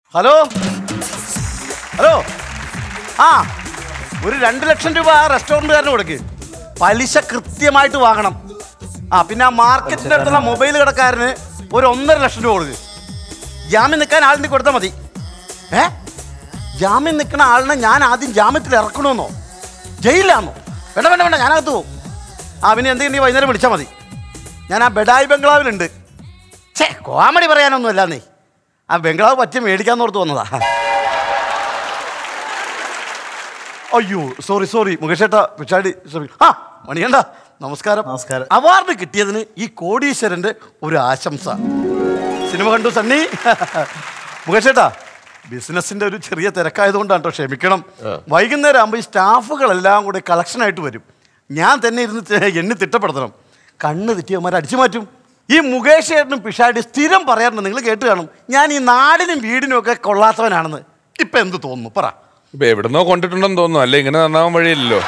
Hello hello ആ ഒരു രണ്ട് ലക്ഷം രൂപ ആ റെസ്റ്റോറൻറ്റുകാരന് കൊടുക്ക് പലിശ കൃത്യമായിട്ട് വാങ്ങണം ആ പിന്നെ ആ മാർക്കറ്റിൻ്റെ അടുത്തുള്ള മൊബൈൽ കടക്കാരന് ഒരു ഒന്നര ലക്ഷം രൂപ കൊടുക്ക് ജാമ്യം നിൽക്കാൻ ആളിന് കൊടുത്താൽ മതി ഏ ജാമ്യം നിൽക്കുന്ന ആളിനെ ഞാൻ ആദ്യം ജാമ്യത്തിൽ ഇറക്കണമെന്നോ ജയിലിലാന്നോ വേണ്ട വേണ്ട വേണ്ട ഞാനകത്ത് പോകും ആ പിന്നെ എന്തെങ്കിലും വൈകുന്നേരം വിളിച്ചാൽ മതി ഞാൻ ആ ബെഡായി ബംഗ്ലാവിലുണ്ട് ഛേ കോമഡി പറയാനൊന്നും അല്ലാന്നേ ആ ബംഗ്ലാവ് പറ്റി മേടിക്കാന്ന് ഓർത്ത് വന്നതാ അയ്യോ സോറി സോറി മുകേഷ് ഏട്ടാ പിച്ചാടി സോറി ആ മണിയണ്ട നമസ്കാരം നമസ്കാരം. അവാർഡ് കിട്ടിയതിന് ഈ കോടീശ്വരന്റെ ഒരു ആശംസ സിനിമ കണ്ടു സണ്ണി മുകേഷ് ഏട്ടാ ബിസിനസിന്റെ ഒരു ചെറിയ തിരക്കായതുകൊണ്ടാണ് കേട്ടോ ക്ഷമിക്കണം വൈകുന്നേരം ആകുമ്പോൾ ഈ സ്റ്റാഫുകളെല്ലാം കൂടെ കളക്ഷനായിട്ട് വരും ഞാൻ തന്നെ ഇരുന്ന് തെ- എണ്ണി തിട്ടപ്പെടുത്തണം കണ്ണ് തെറ്റിയവന്മാരെ അടിച്ചു മാറ്റും ഈ മുകേഷ് ഏട്ടനും പിഷാടി സ്ഥിരം പറയാറുണ്ട് നിങ്ങൾ കേട്ട് കാണും ഞാൻ ഈ നാടിനും വീടിനും ഒക്കെ കൊള്ളാത്തവനാണെന്ന് ഇപ്പൊ എന്ത് തോന്നുന്നു പറ ഇപ്പൊ എവിടുന്നോ കൊണ്ടിട്ടുണ്ടെന്ന് തോന്നുന്നു അല്ലെ ഇങ്ങനെ നന്നാവാൻ വഴിയില്ലല്ലോ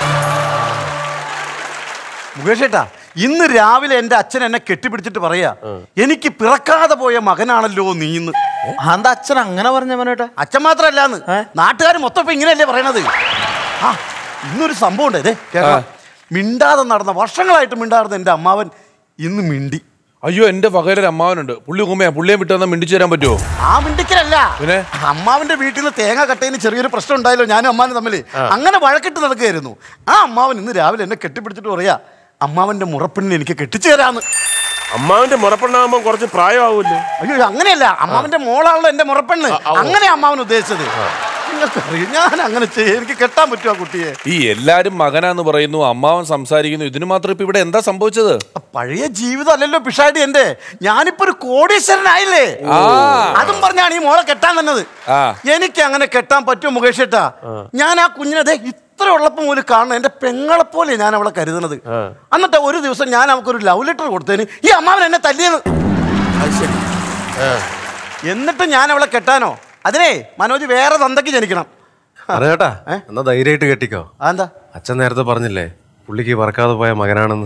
മുകേഷ് ഏട്ടാ ഇന്ന് രാവിലെ എൻ്റെ അച്ഛൻ എന്നെ കെട്ടിപ്പിടിച്ചിട്ട് പറയാ എനിക്ക് പിറക്കാതെ പോയ മകനാണല്ലോ നീന്ന് എന്താ അച്ഛൻ അങ്ങനെ പറഞ്ഞ മനോട്ടാ അച്ഛൻ മാത്രല്ലാന്ന് ഏ? നാട്ടുകാർ മൊത്തം ഇപ്പൊ ഇങ്ങനെയല്ലേ പറയണത് ആ ഇന്നൊരു സംഭവം ഉണ്ട് ഇതേ കേരളം മിണ്ടാതെ നടന്ന വർഷങ്ങളായിട്ട് മിണ്ടാറുന്ന എൻ്റെ അമ്മാവൻ ഇന്ന് മിണ്ടി അയ്യോ എന്റെ പകരൊരു അമ്മാവനുണ്ട് പുള്ളി കുമ്മയാ പുള്ളിയെ വിട്ട് തന്നാൽ മിണ്ടിച്ചു തരാൻ പറ്റുമോ ആ മിണ്ടിക്കലല്ല പിന്നെ? അമ്മാവന്റെ വീട്ടിൽ നിന്ന് തേങ്ങ കട്ടയിന് ചെറിയൊരു പ്രശ്നം ഉണ്ടായല്ലോ ഞാനും അമ്മാനും തമ്മിൽ അങ്ങനെ വഴക്കിട്ട് നടക്കുകയായിരുന്നു ആ അമ്മാവൻ ഇന്ന് രാവിലെ എന്നെ കെട്ടിപ്പിടിച്ചിട്ട് പറയാ അമ്മാവന്റെ മുറപ്പെണ്ണിനെ എനിക്ക് കെട്ടിച്ചു തരാന്ന് അമ്മാവിന്റെ മുറപ്പെണ്ണാകുമ്പോ കുറച്ച് പ്രായമാവൂല്ലോ അയ്യോ അങ്ങനെയല്ല അമ്മാവന്റെ മോളാണല്ലോ എന്റെ മുറപ്പെണ്ണ് അങ്ങനെ അമ്മാവൻ ഉദ്ദേശിച്ചത് നിങ്ങൾക്കറിയാം ഞാൻ അങ്ങനെ ചെയ്യും എനിക്ക് കെട്ടാൻ പറ്റുമോ ആ കുട്ടിയെ ഈ എല്ലാരും മകനാന്ന് പറയുന്നു അമ്മാവൻ സംസാരിക്കുന്നു ഇതിന് മാത്രം ഇപ്പൊ ഇവിടെ എന്താ സംഭവിച്ചത് ആ പഴയ ജീവിതം അല്ലല്ലോ പിഷാടി എന്റെ ഞാനിപ്പോ ഒരു കോടീശ്വരനായില്ലേ ആ. അതും പറഞ്ഞാണ് ഈ മോളെ കെട്ടാൻ തന്നത് ആ. എനിക്ക് അങ്ങനെ കെട്ടാൻ പറ്റുമോ മുകേഷ് ഏട്ടാ ഞാൻ ആ കുഞ്ഞിനെ ദേ ഇത്ര ഉള്ളപ്പം പോലും കാണണം എന്റെ പെങ്ങളെ പോലെ ഞാൻ അവളെ കരുതുന്നത് എന്നിട്ട് ഒരു ദിവസം ഞാൻ അവൾക്കൊരു ലവ് ലെറ്റർ കൊടുത്തതിന് ഈ അമ്മാവൻ എന്നെ തല്ലിയത് എന്നിട്ട് ഞാൻ അവളെ കെട്ടാനോ അതിനെ മനോജ് വേറെ തന്തയ്ക്ക് ജനിക്കണം അറിയാട്ടാ എന്നാ ധൈര്യമായിട്ട് കെട്ടിക്കോ അതെന്താ അച്ഛൻ നേരത്തെ പറഞ്ഞില്ലേ പുള്ളിക്ക് പറക്കാതെ പോയ മകനാണെന്ന്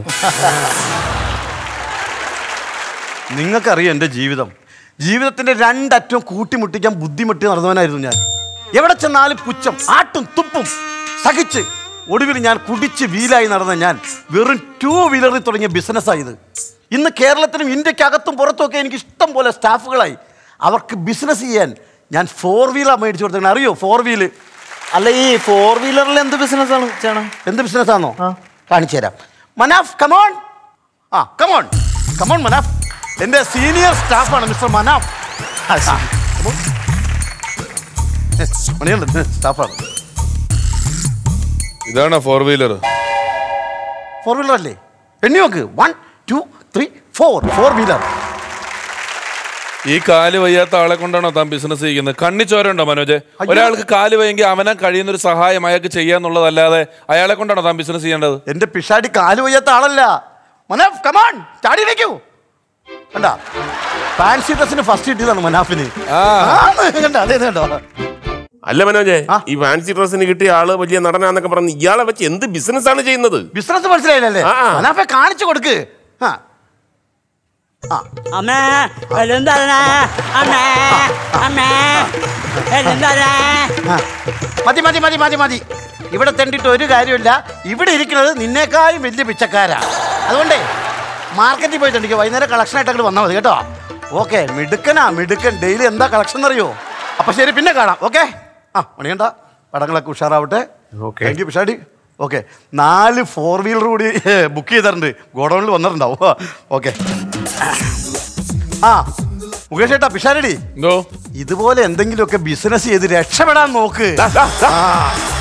നിങ്ങൾക്കറിയാം എൻ്റെ ജീവിതം ജീവിതത്തിന്റെ രണ്ടറ്റവും കൂട്ടിമുട്ടിക്കാൻ ബുദ്ധിമുട്ടി നടന്നവനായിരുന്നു ഞാൻ എവിടെ ചെന്നാലും പുച്ഛം ആട്ടും തുപ്പും സഹിച്ച് ഒടുവിൽ ഞാൻ കുടിച്ച് വീലായി നടന്ന ഞാൻ വെറും ടൂ വീലറിൽ തുടങ്ങിയ ബിസിനസ്സായത് ഇന്ന് കേരളത്തിലും ഇന്ത്യക്കകത്തും പുറത്തുമൊക്കെ എനിക്ക് ഇഷ്ടം പോലെ സ്റ്റാഫുകളായി അവർക്ക് ബിസിനസ് ചെയ്യാൻ ഞാൻ ഫോർ വീലർ മേടിച്ചു കൊടുത്തത് അറിയോ ഫോർ വീല് അല്ല ഈ ഫോർ വീലറിൽ എന്ത് ബിസിനസ് ആണ് ചേട്ടാ എന്ത് ബിസിനസ്സാണോ കാണിച്ചു തരാം മനാഫ് കമോൺ ആ കമോൺ കമോൺ മനാഫ് എൻ്റെ സീനിയർ സ്റ്റാഫാണ് മിസ്റ്റർ മനാഫ് ആ, ശരി. come on. ഏ, മണിയുണ്ട് സ്റ്റാഫാണ് ഇതാണോ ഫോർ വീലർ ഫോർ വീലർ അല്ലേ എണ്ണി നോക്ക് one two three four four wheeler ഈ കാല് വയ്യാത്ത ആളെ കൊണ്ടാണോ താൻ ബിസിനസ് ചെയ്യുന്നത് കണ്ണിച്ചോരുണ്ടോ മനോജ് ഒരാൾക്ക് കാല് വയ്യെങ്കിൽ അവനെ കഴിയുന്ന ഒരു സഹായം അയാൾക്ക് ചെയ്യാന്നുള്ളതല്ലാതെ അയാളെ കൊണ്ടാണോ താൻ ബിസിനസ് ചെയ്യേണ്ടത് എൻ്റെ പിഷാടി കാല് വയ്യാത്ത ആളല്ല മനാഫ് കമാൺ ചാടി വയ്ക്കൂ കണ്ട ഫാൻസി ഡ്രസ്സിന് ഫസ്റ്റ് കിട്ടിയതാണ് മനാഫിന് ആ. ആണ്, കണ്ടോ അതെ കണ്ടോ അല്ല മനോജെ ആ. ഈ ഫാൻസി ഡ്രസ്സിന് കിട്ടിയ ആള് വലിയ നടനാന്നൊക്കെ പറഞ്ഞ് ഇയാളെ വെച്ച് എന്ത് ബിസിനസ് ആണ് ചെയ്യുന്നത് ബിസിനസ് മനസ്സിലായില്ലല്ലേ ആ, ആ. മനാഫെ കാണിച്ചു കൊടുക്ക് ആ അമ്മേ എല്ലാം തരണേ അമ്മേ അമ്മേ എല്ലാം തരണേ ആ. മതി മതി മതി മതി മതി ഇവിടെ തെണ്ടിട്ട് ഒരു കാര്യമില്ല ഇവിടെ ഇരിക്കുന്നത് നിന്നേക്കാളും വലിയ പിച്ചക്കാരാ അതുകൊണ്ടേ മാർക്കറ്റിൽ പോയി തെണ്ടിക്കോ വൈകുന്നേരം കളക്ഷൻ ആയിട്ട് അങ്ങോട്ട് വന്നാൽ മതി കേട്ടോ ഓക്കെ മിടുക്കനാ മിടുക്കൻ ഡെയിലി എന്താ കളക്ഷൻ എന്നറിയോ അപ്പൊ ശരി പിന്നെ കാണാം ഓക്കെ ആ മണിയണ്ട പടങ്ങളൊക്കെ ഉഷാറാവട്ടെ Okay. Thank you Pishadi okay നാല് ഫോർ വീലർ കൂടി ബുക്ക് ചെയ്തിട്ടുണ്ട് ഗോഡൗണിൽ വന്നിട്ടുണ്ടാവും ഓക്കെ ആ മുകേഷ് ഏട്ടാ പിഷാരടി എന്തോ ഇതുപോലെ എന്തെങ്കിലുമൊക്കെ ബിസിനസ് ചെയ്ത് രക്ഷപ്പെടാൻ നോക്ക് ദാ, ദാ, ദാ. ആ